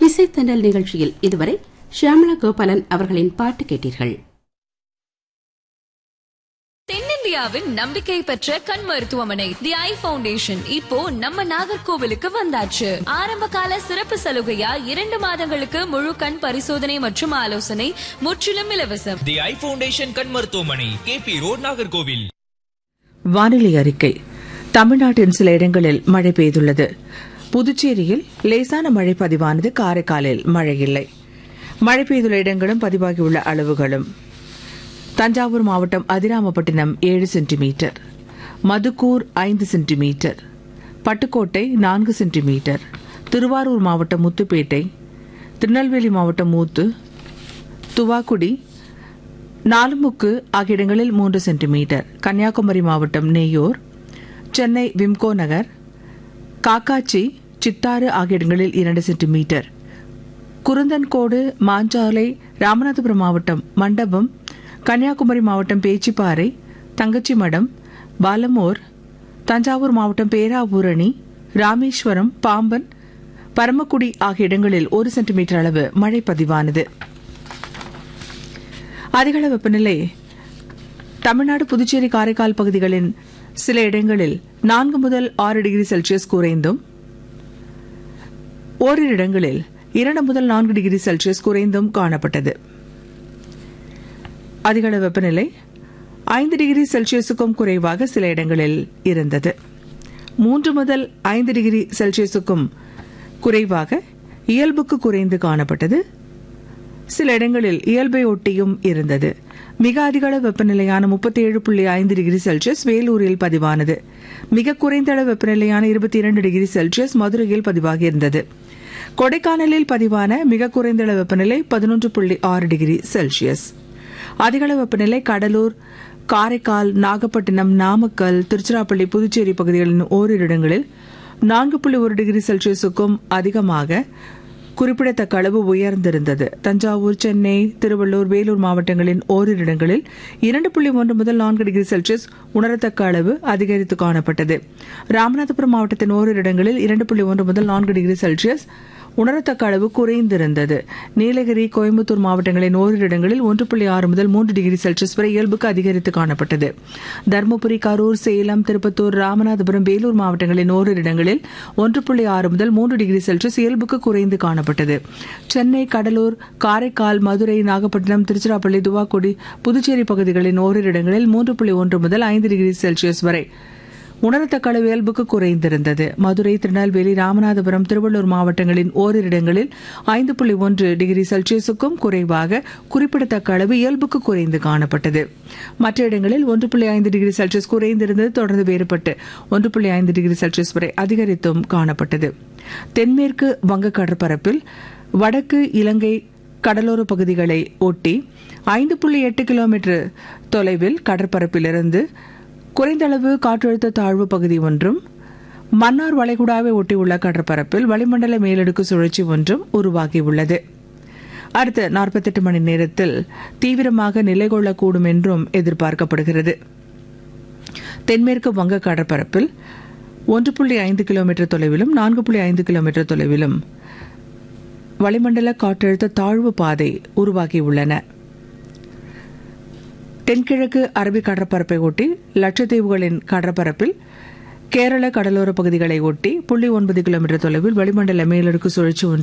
இசைத்தண்டல் நிகழ்ச்சியில் இதுவரை ஷியாமலா கோபாலன் அவர்களின் பாட்டு கேட்டீர்கள் தென்னிந்தியாவின் நம்பிக்கை பெற்ற கண் மருத்துவமனை தி ஐ ஃபவுண்டேஷன் இப்போ நம்ம நாகர்கோவிலுக்கு வந்தாச்சு ஆரம்ப கால சிறப்பு சலுகையா இரண்டு மாதங்களுக்கு முழு கண் பரிசோதனை மற்றும் ஆலோசனை முற்றிலும் இலவசம் தி ஐ ஃபவுண்டேஷன் கண் மருத்துவமனை கேபி ரோட் நாகர்கோவில் வானிலை அறிக்கை தமிழ்நாட்டின் சில இடங்களில் மழை பெய்துள்ளது புதுச்சேரியில் லேசான மழை பதிவானது காரைக்காலில் மழை இல்லை மழை பெய்துள்ள இடங்களும் பதிவாகியுள்ள அளவுகளும் தஞ்சாவூர் மாவட்டம் அதிராமப்பட்டினம் ஏழு சென்டிமீட்டர் மதுக்கூர் ஐந்து சென்டிமீட்டர் பட்டுக்கோட்டை நான்கு சென்டிமீட்டர் திருவாரூர் மாவட்டம் முத்துப்பேட்டை திருநெல்வேலி மாவட்டம் மூத்து துவாக்குடி நாலுமுக்கு ஆகிய இடங்களில் மூன்று சென்டிமீட்டர் கன்னியாகுமரி மாவட்டம் நெய்யூர் சென்னை விம்கோ நகர் காக்காச்சி சித்தாறு ஆகிய இடங்களில் இரண்டு சென்டிமீட்டர் குருந்தன்கோடு மாஞ்சாலை ராமநாதபுரம் மாவட்டம் மண்டபம் கன்னியாகுமரி மாவட்டம் பேச்சிப்பாறை தங்கச்சிமடம் பாலமோர் தஞ்சாவூர் மாவட்டம் பேராவூரணி ராமேஸ்வரம் பாம்பன் பரமக்குடி ஆகிய இடங்களில் ஒரு சென்டிமீட்டர் அளவு மழை பதிவானது அதிகள வெப்பநிலை தமிழ்நாடு புதுச்சேரி காரைக்கால் பகுதிகளின் சில இடங்களில் நான்கு முதல் ஆறு டிகிரி செல்சியஸ் குறைந்தும் ஓரிரு இடங்களில் இரண்டு முதல் நான்கு டிகிரி செல்சியஸ் குறைந்தும் காணப்பட்டது அதிகள வெப்பநிலை ஐந்து டிகிரி செல்சியஸுக்கும் குறைவாக சில இடங்களில் இருந்தது மூன்று முதல் ஐந்து டிகிரி செல்சியஸுக்கும் குறைவாக இயல்புக்கு குறைந்து காணப்பட்டது சில இடங்களில் இயல்பை ஒட்டியும் இருந்தது மிக அதிகள வெப்பநிலையான முப்பத்தி ஏழு புள்ளி ஐந்து டிகிரி செல்சியஸ் வேலூரில் பதிவானது மிக குறைந்த அளவு வெப்பநிலையான இருபத்தி இரண்டு டிகிரி செல்சியஸ் மதுரையில் பதிவாகியிருந்தது கொடைக்கானலில் பதிவான மிக குறைந்த அளவு வெப்பநிலை பதினொன்று புள்ளி ஆறு டிகிரி செல்சியஸ் அதிகள வெப்பநிலை கடலூர் காரைக்கால் நாகப்பட்டினம் நாமக்கல் திருச்சிராப்பள்ளி புதுச்சேரி பகுதிகளின் ஓரிரு இடங்களில் நான்கு புள்ளி ஒரு டிகிரி செல்சியஸுக்கும் அதிகமாக குறிப்பிடத்தக்க அளவு உயர்ந்திருந்தது தஞ்சாவூர் சென்னை திருவள்ளூர் வேலூர் மாவட்டங்களின் ஓரிரு இடங்களில் இரண்டு புள்ளி ஒன்று முதல் நான்கு டிகிரி செல்சியஸ் உணரத்தக்க அளவு அதிகரித்து காணப்பட்டது ராமநாதபுரம் மாவட்டத்தின் ஓரிரு இடங்களில் இரண்டு புள்ளி ஒன்று முதல் நான்கு டிகிரி செல்சியஸ் உணரத்தக்க அளவு குறைந்திருந்தது நீலகிரி கோயம்புத்தூர் மாவட்டங்களின் ஓரிரு இடங்களில் ஒன்று புள்ளி ஆறு முதல் மூன்று டிகிரி செல்சியஸ் வரை இயல்புக்கு அதிகரித்து காணப்பட்டது தருமபுரி கரூர் சேலம் திருப்பத்தூர் ராமநாதபுரம் வேலூர் மாவட்டங்களின் ஓரிரு இடங்களில் ஒன்று புள்ளி ஆறு முதல் மூன்று டிகிரி செல்சியஸ் இயல்புக்கு குறைந்து காணப்பட்டது சென்னை கடலூர் காரைக்கால் மதுரை நாகப்பட்டினம் திருச்சிராப்பள்ளி துவாக்குடி புதுச்சேரி பகுதிகளின் ஓரிரு இடங்களில் மூன்று புள்ளி ஒன்று முதல் ஐந்து டிகிரி செல்சியஸ் வரை உணரத்தக்க அளவு இயல்புக்கு குறைந்திருந்தது மதுரை திருநெல்வேலி ராமநாதபுரம் திருவள்ளூர் மாவட்டங்களின் ஓரிரு இடங்களில் ஐந்து புள்ளி ஒன்று டிகிரி செல்சியஸுக்கும் குறைவாக குறிப்பிடத்தக்க அளவு இயல்புக்கு குறைந்து காணப்பட்டது மற்ற இடங்களில் ஒன்று புள்ளி ஐந்து டிகிரி செல்சியஸ் குறைந்திருந்தது தொடர்ந்து வேறுபட்டு ஒன்று புள்ளி ஐந்து டிகிரி செல்சியஸ் வரை அதிகரித்தும் காணப்பட்டது தென்மேற்கு வங்க கடற்பரப்பில் வடக்கு இலங்கை கடலோர பகுதிகளை ஒட்டி ஐந்து புள்ளி எட்டு கிலோமீட்டர் தொலைவில் கடற்பரப்பிலிருந்து குறைந்த அளவு காற்றழுத்த தாழ்வு பகுதி ஒன்றும் மன்னார் வளைகுடாவை ஒட்டியுள்ள கடற்பரப்பில் வளிமண்டல மேலடுக்கு சுழற்சி ஒன்றும் உருவாகியுள்ளது அடுத்த நாற்பத்தெட்டு மணி நேரத்தில் தீவிரமாக நிலை கொள்ளக்கூடும் என்றும் எதிர்பார்க்கப்படுகிறது தென்மேற்கு வங்க கடற்பரப்பில் ஒன்று புள்ளி ஐந்து கிலோமீட்டர் தொலைவிலும் நான்கு புள்ளி ஐந்து கிலோமீட்டர் தொலைவிலும் வளிமண்டல காற்றழுத்த தாழ்வு பாதை உருவாகியுள்ளன தென்கிழக்கு அரபிக் கடற்பரப்பை ஒட்டி லட்சத்தீவுகளின் கடற்பரப்பில் கேரள கடலோர பகுதிகளை ஒட்டி புள்ளி ஒன்பது கிலோமீட்டர் தொலைவில் வளிமண்டல மேலடுக்கு சுழற்சி ஒன்று